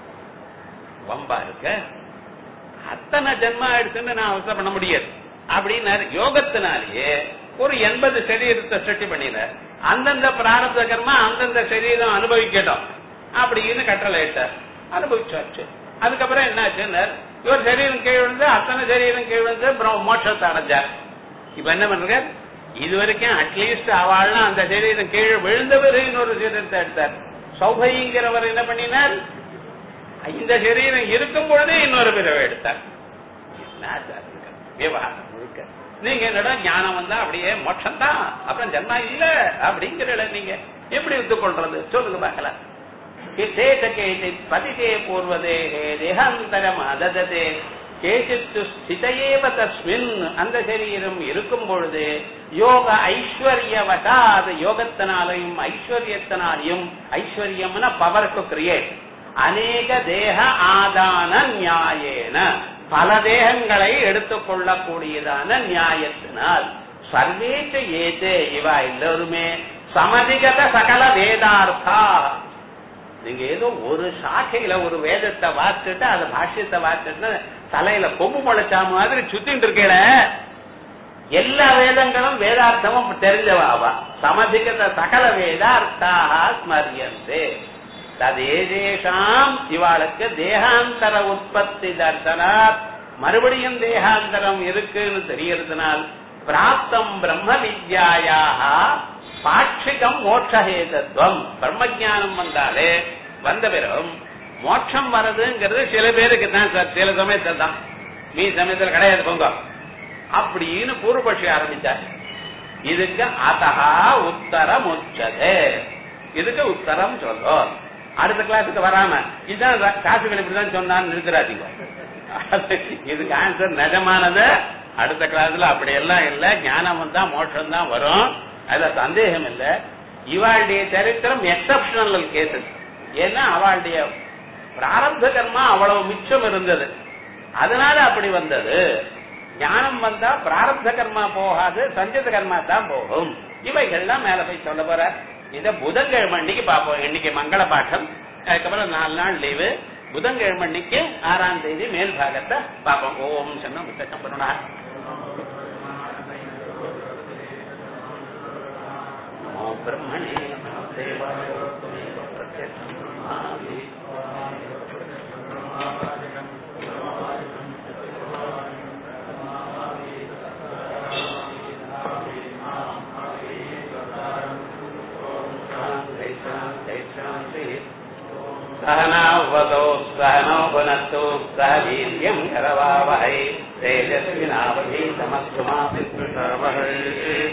வம்பா இருக்க அத்தனை ஜென்மா எடுத்துன்னு நான் அவசரம் பண்ண முடியாது அப்படின்னாரு யோகத்தினாலேயே ஒரு எண்பது சரீரத்தை சிருஷ்டி பண்ணினார் அந்தந்த பிராரப்த கர்மா அந்தந்த சரீரம் அனுபவிக்கட்டும் அப்படின்னு கட்டளை இட்டார் அனுபவிச்சாச்சு அதுக்கப்புறம் என்னாச்சுன்னார் இவர் சரீரம் கீழ் விழுந்து அத்தனை சரீரம் கீழ் விழுந்து அப்புறம் மோட்சத்தை அடைஞ்சார் இப்ப என்ன பண்றார் இது வரைக்கும் அட்லீஸ்ட் அவள்லாம் அந்த சரீரம் கீழே விழுந்த பிறகு இன்னொரு சரீரத்தை எடுத்தார் சௌபைங்கிறவர் என்ன பண்ணினார் இந்த சரீரம் இருக்கும் பொழுதே இன்னொரு பிறவை எடுத்தார் என்ன சார் இது? விவகாரம் முழுக்க நீங்க என்னடா ஞானம் வந்தா அப்படியே மோட்சம் தான் அப்புறம் ஜன்மா இல்ல அப்படிங்கிற நீங்க எப்படி ஒத்துக்கொள்றது சொல்லுங்க பார்க்கலாம் கேட்ட கேட்டு பதிதே பூர்வதே தேகாந்தரம் அதததே கேசித்து ஸ்திதையேவ தஸ்மின் அந்த சரீரம் இருக்கும் பொழுது யோக ஐஸ்வர்யவசாத் யோகத்தினாலையும் ஐஸ்வர்யத்தினாலையும் ஐஸ்வர்யம்னா பவர் டு கிரியேட் அநேக தேக ஆதான நியாயேன பல தேகங்களை எடுத்துக்கொள்ளக்கூடியதான நியாயத்தினால் சர்வேச்ச ஏதே இவா எல்லோருமே சமதிகத சகல வேதார்த்தா நீங்க ஏதோ ஒரு சாக்கையில ஒரு வேதத்தை வாசிச்சுட்டு அந்த பாஷ்யத்தை வாசிச்சுட்டு தலையில கொம்பு முளைச்சா மாதிரி சுத்திட்டு இருக்கேல எல்லா வேதங்களும் வேதார்த்தமும் தெரிஞ்சவாவா சமதிகத சகல வேதார்த்தாக ஸ்மரியந்தே ததேதேஷாம் இவாளுக்கு தேகாந்தர உற்பத்தி தர்சனாத் மறுபடியும் தேகாந்தரம் இருக்குன்னு தெரியறதுனால் பிராப்தம் பிரம்ம வித்யாயாக பாட்சிகம் மோட்சஹேதத்துவம் பிரம்மஜானம் வந்தாலே வந்த பிறகும் மோட்சம் வர்றதுங்கிறது சில பேருக்கு தான் சார் சில சமயத்தில் தான் மீ சமயத்துல கிடையாது பொங்க அப்படின்னு பூர்வபட்சி ஆரம்பிச்சார் இதுக்கு அதஹா உத்தரம் உச்சதே இதுக்கு உத்தரம் சொல்லும் அடுத்த கிளாஸுக்கு வராம இதுதான் காசுகள் இப்படிதான் சொன்னான்னு நிறுத்துறாதீங்க இதுக்கு ஆன்சர் நிஜமானது அடுத்த கிளாஸ்ல அப்படி எல்லாம் இல்ல ஞானம் தான் மோட்சம் தான் வரும் அதுல சந்தேகம் இல்ல இவாளுடைய சரித்திரம் எக்ஸப்ஷனல் கேசஸ் ஏன்னா அவளுடைய பிராரப்த கர்மா அவ்வளவு மிச்சம் இருந்தது அதனால அப்படி வந்தது ஞானம் வந்தா பிராரப்த கர்மா போகாது சஞ்சித கர்மா தான் போகும் இவைகள்லாம் மேல போய் சொல்ல போற இத புதன்கிழமை அன்னைக்கு பார்ப்போம் இன்னைக்கு மங்கள பாட்டம் அதுக்கப்புறம் நாலு நாள் லீவு புதன்கிழமை அன்னைக்கு ஆறாம் தேதி மேல் பாகத்தை பார்ப்போம் ஓம் சொன்ன முத்தம் பண்ணுடா நமோ பிரம்மணே நமோ தேவாய துமேவ பிரத்யக்ஷம் பிரம்மாஸ்மி. शान्ति शान्ति शान्तिः सहनावतौ सहनौ पुनस्तु सह वीर्यम् करवावहै तेजस्विनावधीतमस्तु मा विद्विषावहै